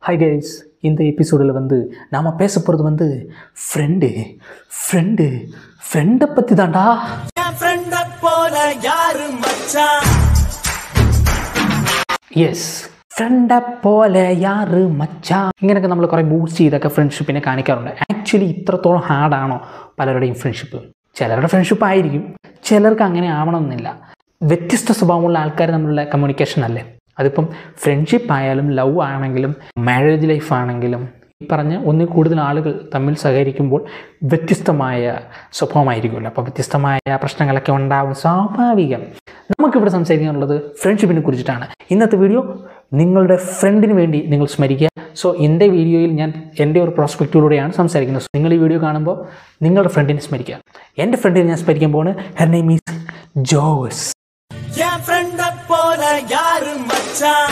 hi guys இந்த எபிசோடில் வந்து நாம் பேச போகிறது வந்து ஃப்ரெண்டு ஃப்ரெண்டு ஃப்ரெண்டை பற்றி தான்டா என் ஃப்ரெண்ட போல யாரு மச்சான் യെസ് ഫ്രണ്ടെ പോലെ യാറ് മച്ചാ ഇങ്ങനെയൊക്കെ നമ്മൾ കുറേ ബൂസ്റ്റ് ചെയ്തൊക്കെ ഫ്രണ്ട്ഷിപ്പിനെ കാണിക്കാറുണ്ട് ആക്ച്വലി ഇത്രത്തോളം ഹാർഡാണോ പലരുടെയും ഫ്രണ്ട്ഷിപ്പ് ചിലരുടെ ഫ്രണ്ട്ഷിപ്പ് ആയിരിക്കും ചിലർക്ക് അങ്ങനെ ആവണമെന്നില്ല വ്യത്യസ്ത സ്വഭാവമുള്ള ആൾക്കാർ തമ്മിലുള്ള കമ്മ്യൂണിക്കേഷൻ അല്ലേ അതിപ്പം ഫ്രണ്ട്ഷിപ്പ് ആയാലും ലവ് ആണെങ്കിലും മാരേജ് ലൈഫ് ആണെങ്കിലും ഈ പറഞ്ഞ ഒന്നിൽ കൂടുതൽ ആളുകൾ തമ്മിൽ സഹകരിക്കുമ്പോൾ വ്യത്യസ്തമായ സ്വഭാവമായിരിക്കുമല്ലോ അപ്പോൾ വ്യത്യസ്തമായ പ്രശ്നങ്ങളൊക്കെ ഉണ്ടാവും സ്വാഭാവികം നമുക്കിവിടെ സംസാരിക്കാനുള്ളത് ഫ്രണ്ട്ഷിപ്പിനെ കുറിച്ചിട്ടാണ് ഇന്നത്തെ വീഡിയോ നിങ്ങളുടെ ഫ്രണ്ടിന് വേണ്ടി നിങ്ങൾ സ്മരിക്കുക സോ എൻ്റെ വീഡിയോയിൽ ഞാൻ എൻ്റെ ഒരു പ്രോസ്പെക്റ്റിലൂടെയാണ് സംസാരിക്കുന്നത് So, നിങ്ങൾ ഈ വീഡിയോ കാണുമ്പോൾ നിങ്ങളുടെ ഫ്രണ്ടിനെ സ്മരിക്കുക എൻ്റെ ഫ്രണ്ടിനെ ഞാൻ സ്മരിക്കാൻ പോകുന്നത് ഹെർ നെയിം ഈസ് ജോസ് என் ஃப்ரெண்ட போல யாரு மச்சான்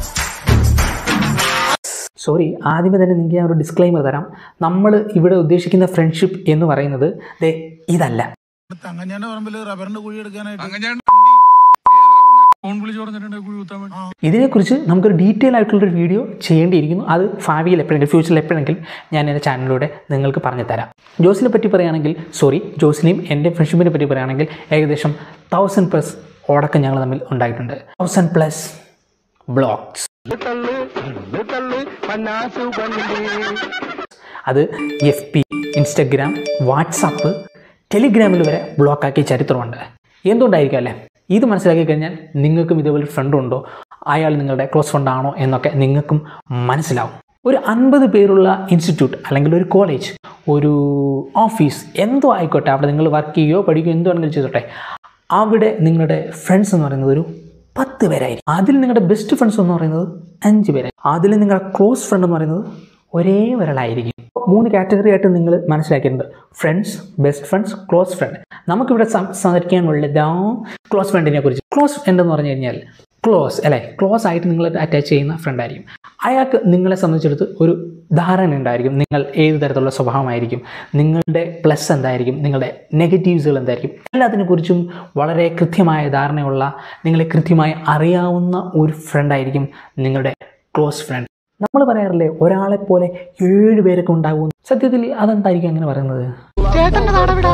സോറി ആദ്യമേ തന്നെ നിങ്ങൾക്ക് ഞാൻ ഒരു ഡിസ്ക്ലൈമർ തരാം നമ്മൾ ഇവിടെ ഉദ്ദേശിക്കുന്ന ഫ്രണ്ട്ഷിപ്പ് എന്ന് പറയുന്നത് ദേ ഇതല്ല തങ്ങഞ്ഞാന്റെ പറമ്പില് റബ്ബറിന്റെ കുഴി എടുക്കാനായിട്ട് ഫോൺ വിളിച്ച് പറഞ്ഞിട്ടുണ്ട് കുഴി കുത്താൻ വേണ്ടി ഇതിനെക്കുറിച്ച് നമുക്കൊരു ഡീറ്റെയിൽ ആയിട്ടുള്ളൊരു വീഡിയോ ചെയ്യേണ്ടിയിരിക്കുന്നു അത് ഭാവിയിൽ എപ്പോഴെങ്കിലും ഫ്യൂച്ചറിൽ എപ്പോഴെങ്കിലും ഞാൻ എൻ്റെ ചാനലിലൂടെ നിങ്ങൾക്ക് പറഞ്ഞു തരാം ജോസിനെ പറ്റി പറയുകയാണെങ്കിൽ സോറി ജോസിനെയും എൻ്റെ ഫ്രണ്ട്ഷിപ്പിനെ പറ്റി പറയുകയാണെങ്കിൽ ഏകദേശം തൗസൻഡ് പ്ലസ് ഓടക്കം ഞങ്ങൾ തമ്മിൽ ഉണ്ടായിട്ടുണ്ട് തൗസൻഡ് പ്ലസ് ബ്ലോഗ്സ് അത് എഫ് പി ഇൻസ്റ്റഗ്രാം വാട്സാപ്പ് ടെലിഗ്രാമിൽ വരെ ബ്ലോക്കാക്കിയ ചരിത്രമുണ്ട് എന്തുകൊണ്ടായിരിക്കും അല്ലേ ഇത് മനസ്സിലാക്കി കഴിഞ്ഞാൽ നിങ്ങൾക്കും ഇതേപോലെ ഫ്രണ്ട് ഉണ്ടോ അയാൾ നിങ്ങളുടെ ക്ലോസ് ഫ്രണ്ട് ആണോ എന്നൊക്കെ നിങ്ങൾക്കും മനസ്സിലാവും ഒരു അൻപത് പേരുള്ള ഇൻസ്റ്റിറ്റ്യൂട്ട് അല്ലെങ്കിൽ ഒരു കോളേജ് ഒരു ഓഫീസ് എന്തോ ആയിക്കോട്ടെ അവിടെ നിങ്ങൾ വർക്ക് ചെയ്യുകയോ പഠിക്കുകയോ എന്തോ ആണെങ്കിലും ചെയ്തോട്ടെ അവിടെ നിങ്ങളുടെ ഫ്രണ്ട്സ് എന്ന് പറയുന്നത് ഒരു പത്ത് പേരായിരിക്കും അതിൽ നിങ്ങളുടെ ബെസ്റ്റ് ഫ്രണ്ട്സ് എന്ന് പറയുന്നത് അഞ്ച് പേരായിരിക്കും അതിൽ നിങ്ങളുടെ ക്ലോസ് ഫ്രണ്ട് എന്ന് പറയുന്നത് ഒരേ ഒരാളായിരിക്കും മൂന്ന് കാറ്റഗറി ആയിട്ട് നിങ്ങൾ മനസ്സിലാക്കിയിട്ടുണ്ട് friends best friends close friend നമുക്കിവിടെ സംസാരിക്കാനുള്ളത് ക്ലോസ് ഫ്രണ്ടിനെ കുറിച്ച് ക്ലോസ് ഫ്രണ്ട് എന്ന് പറഞ്ഞു കഴിഞ്ഞാൽ ക്ലോസ് അല്ലേ ക്ലോസ് ആയിട്ട് നിങ്ങൾ അറ്റാച്ച് ചെയ്യുന്ന ഫ്രണ്ട് ആയിരിക്കും അയാൾക്ക് നിങ്ങളെ സംബന്ധിച്ചെടുത്ത് ഒരു ധാരണ ഉണ്ടായിരിക്കും നിങ്ങൾ ഏത് തരത്തിലുള്ള സ്വഭാവമായിരിക്കും നിങ്ങളുടെ പ്ലസ് എന്തായിരിക്കും നിങ്ങളുടെ നെഗറ്റീവ്സുകൾ എന്തായിരിക്കും എല്ലാത്തിനെക്കുറിച്ചും വളരെ കൃത്യമായ ധാരണയുള്ള നിങ്ങളെ കൃത്യമായി അറിയാവുന്ന ഒരു ഫ്രണ്ടായിരിക്കും നിങ്ങളുടെ ക്ലോസ് ഫ്രണ്ട് നമ്മൾ പറയാറില്ലേ ഒരാളെ പോലെ ഏഴ് പേരൊക്കെ ഉണ്ടാകും സത്യത്തിൽ അതെന്തായിരിക്കും അങ്ങനെ പറയുന്നത് ചേട്ടന്റെ നാടവിടാ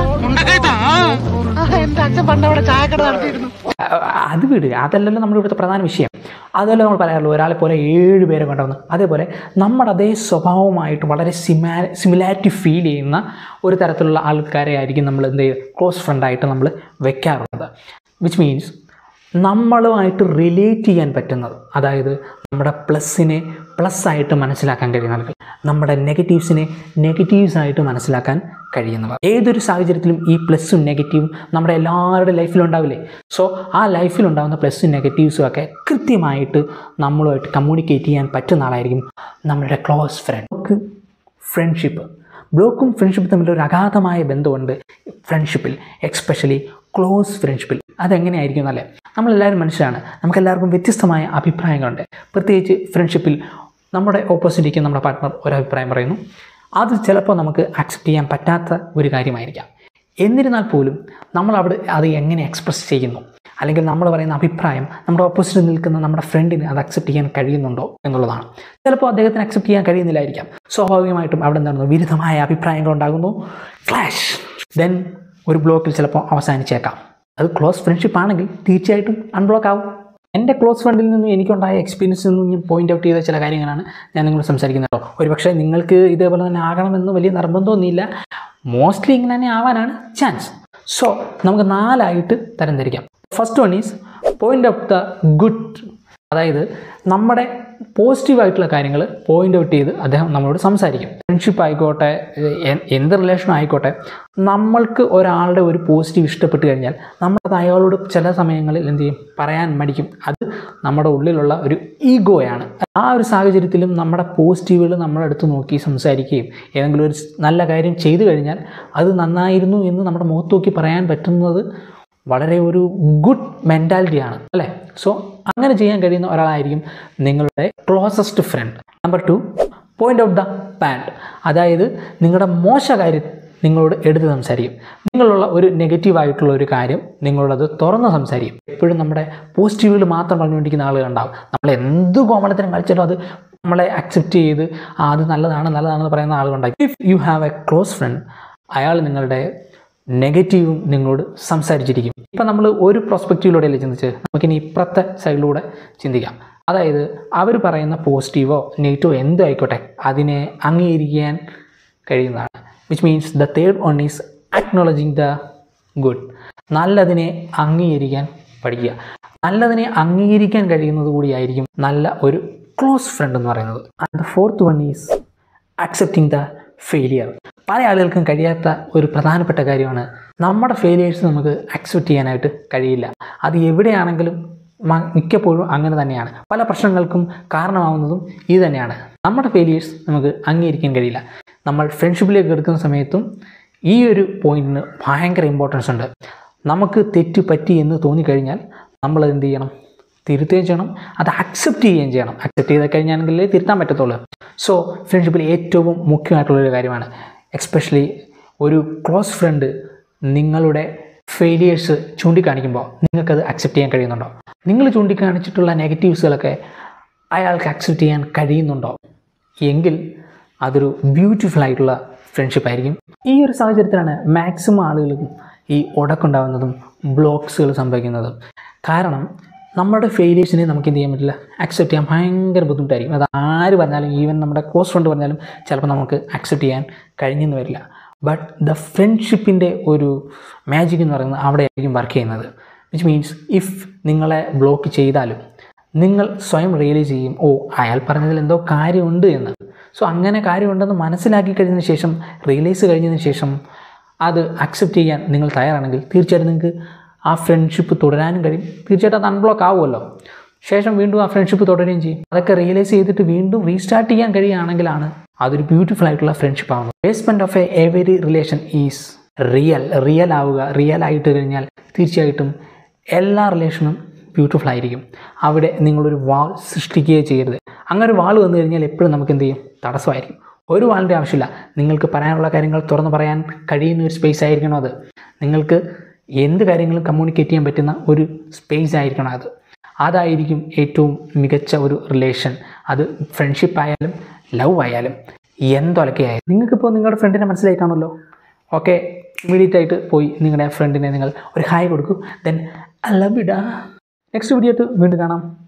എന്റെ അച്ഛൻ പണ്ട് അവിടെ ചായക്കട നടത്തിയിരുന്നു അ- അത് വിട് അതല്ലല്ലോ നമ്മുടെ ഇവിടുത്തെ പ്രധാന വിഷയം അതല്ല നമ്മൾ പറയാറുള്ളൂ ഒരാളെ പോലെ ഏഴ് പേരെ കൊണ്ടുവന്ന് അതേപോലെ നമ്മുടെ അതേ സ്വഭാവമായിട്ട് വളരെ സിമാ സിമിലാരിറ്റി ഫീൽ ചെയ്യുന്ന ഒരു തരത്തിലുള്ള ആൾക്കാരെ ആയിരിക്കും നമ്മൾ എന്ത് ചെയ്യുക ക്ലോസ് ഫ്രണ്ടായിട്ട് നമ്മൾ വെക്കാറുള്ളത് വിച്ച് മീൻസ് നമ്മളുമായിട്ട് റിലേറ്റ് ചെയ്യാൻ പറ്റുന്നത് അതായത് നമ്മുടെ പ്ലസ്സിനെ പ്ലസ് ആയിട്ട് മനസ്സിലാക്കാൻ കഴിയുന്ന ആളുകൾ നമ്മുടെ നെഗറ്റീവ്സിനെ നെഗറ്റീവ്സ് ആയിട്ട് മനസ്സിലാക്കാൻ കഴിയുന്നവർ ഏതൊരു സാഹചര്യത്തിലും ഈ പ്ലസ്സും നെഗറ്റീവും നമ്മുടെ എല്ലാവരുടെ ലൈഫിലും ഉണ്ടാവില്ലേ സോ ആ ലൈഫിലുണ്ടാകുന്ന പ്ലസ്സും നെഗറ്റീവ്സും ഒക്കെ കൃത്യമായിട്ട് നമ്മളുമായിട്ട് കമ്മ്യൂണിക്കേറ്റ് ചെയ്യാൻ പറ്റുന്ന ആളായിരിക്കും നമ്മുടെ ക്ലോസ് ഫ്രണ്ട് ഫ്രണ്ട്ഷിപ്പ് ബ്ലോക്കും ഫ്രണ്ട്ഷിപ്പും തമ്മിൽ ഒരു അഗാധമായ ബന്ധമുണ്ട് ഫ്രണ്ട്ഷിപ്പിൽ എക്സ്പെഷ്യലി ക്ലോസ് ഫ്രണ്ട്ഷിപ്പിൽ അതെങ്ങനെയായിരിക്കും എന്നല്ലേ നമ്മളെല്ലാവരും മനുഷ്യരാണ് നമുക്കെല്ലാവർക്കും വ്യത്യസ്തമായ അഭിപ്രായങ്ങളുണ്ട് പ്രത്യേകിച്ച് ഫ്രണ്ട്ഷിപ്പിൽ നമ്മുടെ ഓപ്പോസിറ്റിക്ക് നമ്മുടെ പാർട്ട്ണർ ഒരു അഭിപ്രായം പറയുന്നു അത് ചിലപ്പോൾ നമുക്ക് അക്സെപ്റ്റ് ചെയ്യാൻ പറ്റാത്ത ഒരു കാര്യമായിരിക്കാം എന്നിരുന്നാൽ പോലും നമ്മൾ അവിടെ അത് എങ്ങനെ എക്സ്പ്രസ് ചെയ്യുന്നു അല്ലെങ്കിൽ നമ്മൾ പറയുന്ന അഭിപ്രായം നമ്മുടെ ഓപ്പോസിറ്റ് നിൽക്കുന്ന നമ്മുടെ ഫ്രണ്ടിന് അത് അക്സെപ്റ്റ് ചെയ്യാൻ കഴിയുന്നുണ്ടോ എന്നുള്ളതാണ് ചിലപ്പോൾ അദ്ദേഹത്തിന് അക്സെപ്റ്റ് ചെയ്യാൻ കഴിയുന്നില്ലായിരിക്കാം സ്വാഭാവികമായിട്ടും അവിടെ എന്താണ് വിരുദ്ധമായ അഭിപ്രായങ്ങൾ ഉണ്ടാകുന്നു ക്ലാഷ് ദെൻ ഒരു ബ്ലോക്കിൽ ചിലപ്പോൾ അവസാനിച്ചേക്കാം അത് ക്ലോസ് ഫ്രണ്ട്ഷിപ്പ് ആണെങ്കിൽ തീർച്ചയായിട്ടും അൺബ്ലോക്ക് ആവും എൻ്റെ ക്ലോസ് ഫ്രണ്ടിൽ നിന്നും എനിക്കുണ്ടായ എക്സ്പീരിയൻസിൽ നിന്നും ഞാൻ പോയിന്റ് ഔട്ട് ചെയ്ത ചില കാര്യങ്ങളാണ് ഞാൻ നിങ്ങൾ സംസാരിക്കുന്നത് കേട്ടോ ഒരുപക്ഷെ നിങ്ങൾക്ക് ഇതേപോലെ തന്നെ ആകണമെന്ന് വലിയ നിർബന്ധമൊന്നുമില്ല മോസ്റ്റ്ലി ഇങ്ങനെ തന്നെ ആവാനാണ് ചാൻസ് സോ നമുക്ക് നാലായിട്ട് തരംതിരിക്കാം first one is point of the good അതായത് നമ്മുടെ പോസിറ്റീവായിട്ടുള്ള കാര്യങ്ങൾ പോയിന്റ് ഔട്ട് ചെയ്ത് അദ്ദേഹം നമ്മളോട് സംസാരിക്കും ഫ്രണ്ട്ഷിപ്പ് ആയിക്കോട്ടെ എ- എന്ത് റിലേഷൻ ആയിക്കോട്ടെ നമ്മൾക്ക് ഒരാളുടെ ഒരു പോസിറ്റീവ് ഇഷ്ടപ്പെട്ട് കഴിഞ്ഞാൽ നമ്മളത് അയാളോട് ചില സമയങ്ങളിൽ എന്ത് ചെയ്യും പറയാൻ മടിക്കും അത് നമ്മുടെ ഉള്ളിലുള്ള ഒരു ഈഗോയാണ് ആ ഒരു സാഹചര്യത്തിലും നമ്മുടെ പോസിറ്റീവുകൾ നമ്മുടെ അടുത്ത് നോക്കി സംസാരിക്കുകയും ഏതെങ്കിലും ഒരു സ് നല്ല കാര്യം ചെയ്തു കഴിഞ്ഞാൽ അത് നന്നായിരുന്നു എന്ന് നമ്മുടെ മുഖത്ത് നോക്കി പറയാൻ പറ്റുന്നത് വളരെ ഒരു ഗുഡ് മെൻറ്റാലിറ്റിയാണ് അല്ലേ സോ അങ്ങനെ ചെയ്യാൻ കഴിയുന്ന ഒരാളായിരിക്കും നിങ്ങളുടെ closest friend number two point out the bad അതായത് നിങ്ങളുടെ മോശ കാര്യം നിങ്ങളോട് എടുത്ത് സംസാരിക്കും നിങ്ങളുള്ള ഒരു നെഗറ്റീവായിട്ടുള്ള ഒരു കാര്യം നിങ്ങളോടത് തുറന്ന് സംസാരിക്കും എപ്പോഴും നമ്മുടെ പോസിറ്റീവുകൾ മാത്രം പറഞ്ഞുകൊണ്ടിരിക്കുന്ന ആളുകൾ ഉണ്ടാവും നമ്മൾ എന്ത് കോമളത്തിനും കളിച്ചാലും അത് നമ്മളെ അക്സെപ്റ്റ് ചെയ്ത് ആ അത് നല്ലതാണ് നല്ലതാണെന്ന് പറയുന്ന ആളുകളുണ്ടായി if you have a close friend അയാൾ നിങ്ങളുടെ നെഗറ്റീവും നിങ്ങളോട് സംസാരിച്ചിരിക്കും ഇപ്പം നമ്മൾ ഒരു പ്രോസ്പെക്റ്റീവിലൂടെയല്ലേ ചിന്തിച്ച് നമുക്കിനി ഇപ്പുറത്തെ സൈഡിലൂടെ ചിന്തിക്കാം അതായത് അവർ പറയുന്ന പോസിറ്റീവോ നെഗറ്റീവോ എന്തോ ആയിക്കോട്ടെ അതിനെ അംഗീകരിക്കാൻ കഴിയുന്നതാണ് which means the third one is acknowledging the good നല്ലതിനെ അംഗീകരിക്കാൻ പഠിക്കുക നല്ലതിനെ അംഗീകരിക്കാൻ കഴിയുന്നത് കൂടിയായിരിക്കും നല്ല ഒരു ക്ലോസ് ഫ്രണ്ട് എന്ന് പറയുന്നത് and the fourth one is accepting the failure പല ആളുകൾക്കും കഴിയാത്ത ഒരു പ്രധാനപ്പെട്ട കാര്യമാണ് നമ്മുടെ ഫെയിലിയേഴ്സ് നമുക്ക് അക്സെപ്റ്റ് ചെയ്യാനായിട്ട് കഴിയില്ല അത് എവിടെയാണെങ്കിലും മ- മിക്കപ്പോഴും അങ്ങനെ തന്നെയാണ് പല പ്രശ്നങ്ങൾക്കും കാരണമാവുന്നതും ഇത് തന്നെയാണ് നമ്മുടെ ഫെയിലിയേഴ്സ് നമുക്ക് അംഗീകരിക്കാൻ കഴിയില്ല നമ്മൾ ഫ്രണ്ട്ഷിപ്പിലേക്ക് എടുക്കുന്ന സമയത്തും ഈ ഒരു പോയിന്റിന് ഭയങ്കര ഇമ്പോർട്ടൻസ് ഉണ്ട് നമുക്ക് തെറ്റ് പറ്റി എന്ന് തോന്നിക്കഴിഞ്ഞാൽ നമ്മൾ എന്ത് ചെയ്യണം തിരുത്തുകയും ചെയ്യണം അത് അക്സെപ്റ്റ് ചെയ്യുകയും ചെയ്യണം അക്സെപ്റ്റ് ചെയ്ത് കഴിഞ്ഞാണെങ്കിലേ തിരുത്താൻ പറ്റത്തുള്ളൂ സോ ഫ്രണ്ട്ഷിപ്പിൽ ഏറ്റവും മുഖ്യമായിട്ടുള്ളൊരു കാര്യമാണ് എക്സ്പെഷ്യലി ഒരു ക്ലോസ് ഫ്രണ്ട് നിങ്ങളുടെ ഫെയിലിയേഴ്സ് ചൂണ്ടിക്കാണിക്കുമ്പോൾ നിങ്ങൾക്കത് അക്സെപ്റ്റ് ചെയ്യാൻ കഴിയുന്നുണ്ടോ നിങ്ങൾ ചൂണ്ടിക്കാണിച്ചിട്ടുള്ള നെഗറ്റീവ്സുകളൊക്കെ അയാൾക്ക് അക്സെപ്റ്റ് ചെയ്യാൻ കഴിയുന്നുണ്ടോ എങ്കിൽ അതൊരു ബ്യൂട്ടിഫുൾ ആയിട്ടുള്ള ഫ്രണ്ട്ഷിപ്പ് ആയിരിക്കും ഈ ഒരു സാഹചര്യത്തിലാണ് മാക്സിമം ആളുകൾക്കും ഈ ഉടക്കുണ്ടാവുന്നതും ബ്ലോക്സുകൾ സംഭവിക്കുന്നതും കാരണം നമ്മുടെ ഫെയിലിയേഴ്സിനെ നമുക്ക് എന്ത് ചെയ്യാൻ പറ്റില്ല അക്സെപ്റ്റ് ചെയ്യാൻ ഭയങ്കര ബുദ്ധിമുട്ടായിരിക്കും അത് ആര് പറഞ്ഞാലും ഈവൻ നമ്മുടെ ക്ലോസ് ഫ്രണ്ട് പറഞ്ഞാലും ചിലപ്പോൾ നമുക്ക് അക്സെപ്റ്റ് ചെയ്യാൻ കഴിഞ്ഞെന്ന് വരില്ല ബട്ട് ദ ഫ്രണ്ട്ഷിപ്പിൻ്റെ ഒരു മാജിക് എന്ന് പറയുന്നത് അവിടെയായിരിക്കും വർക്ക് ചെയ്യുന്നത് വിച്ച് മീൻസ് ഇഫ് നിങ്ങളെ ബ്ലോക്ക് ചെയ്താലും നിങ്ങൾ സ്വയം റിയലൈസ് ചെയ്യും ഓ അയാൾ പറഞ്ഞതിൽ എന്തോ കാര്യമുണ്ട് എന്ന് സോ അങ്ങനെ കാര്യമുണ്ടെന്ന് മനസ്സിലാക്കി കഴിഞ്ഞതിന് ശേഷം റിയലൈസ് കഴിഞ്ഞതിന് ശേഷം അത് അക്സെപ്റ്റ് ചെയ്യാൻ നിങ്ങൾ തയ്യാറാണെങ്കിൽ തീർച്ചയായിട്ടും നിങ്ങൾക്ക് ആ ഫ്രണ്ട്ഷിപ്പ് തുടരാനും കഴിയും തീർച്ചയായിട്ടും അത് അൺബ്ലോക്ക് ആവുമല്ലോ ശേഷം വീണ്ടും ആ ഫ്രണ്ട്ഷിപ്പ് തുടരുകയും ചെയ്യും അതൊക്കെ റിയലൈസ് ചെയ്തിട്ട് വീണ്ടും റീസ്റ്റാർട്ട് ചെയ്യാൻ കഴിയുകയാണെങ്കിലാണ് അതൊരു ബ്യൂട്ടിഫുൾ ആയിട്ടുള്ള ഫ്രണ്ട്ഷിപ്പ് ആവുന്നത് basement of a every relation is real real ആവുക റിയൽ ആയിട്ട് കഴിഞ്ഞാൽ തീർച്ചയായിട്ടും എല്ലാ റിലേഷനും ബ്യൂട്ടിഫുൾ ആയിരിക്കും അവിടെ നിങ്ങളൊരു വാൾ സൃഷ്ടിക്കുകയോ ചെയ്യരുത് അങ്ങനെ ഒരു വാൾ വന്നു കഴിഞ്ഞാൽ എപ്പോഴും നമുക്ക് എന്ത് ചെയ്യും തടസ്സമായിരിക്കും ഒരു വാളിൻ്റെ ആവശ്യമില്ല നിങ്ങൾക്ക് പറയാനുള്ള കാര്യങ്ങൾ തുറന്ന് പറയാൻ കഴിയുന്ന ഒരു സ്പേസ് ആയിരിക്കണം അത് നിങ്ങൾക്ക് എന്ത് കാര്യങ്ങളും കമ്മ്യൂണിക്കേറ്റ് ചെയ്യാൻ പറ്റുന്ന ഒരു സ്പേസ് ആയിരിക്കണം അത് അതായിരിക്കും ഏറ്റവും മികച്ച ഒരു റിലേഷൻ അത് ഫ്രണ്ട്ഷിപ്പ് ആയാലും ലവ് ആയാലും എന്തൊലക്കെ ആയാലും നിങ്ങൾക്കിപ്പോൾ നിങ്ങളുടെ ഫ്രണ്ടിനെ മനസ്സിലായി കാണുമല്ലോ ഓക്കെ ഇമീഡിയറ്റ് ആയിട്ട് പോയി നിങ്ങളുടെ ഫ്രണ്ടിനെ നിങ്ങൾ ഒരു ഹായ് കൊടുക്കൂ ദെൻ ലവ് ഇടാ നെക്സ്റ്റ് വീഡിയോ ആയിട്ട് വീണ്ടും കാണാം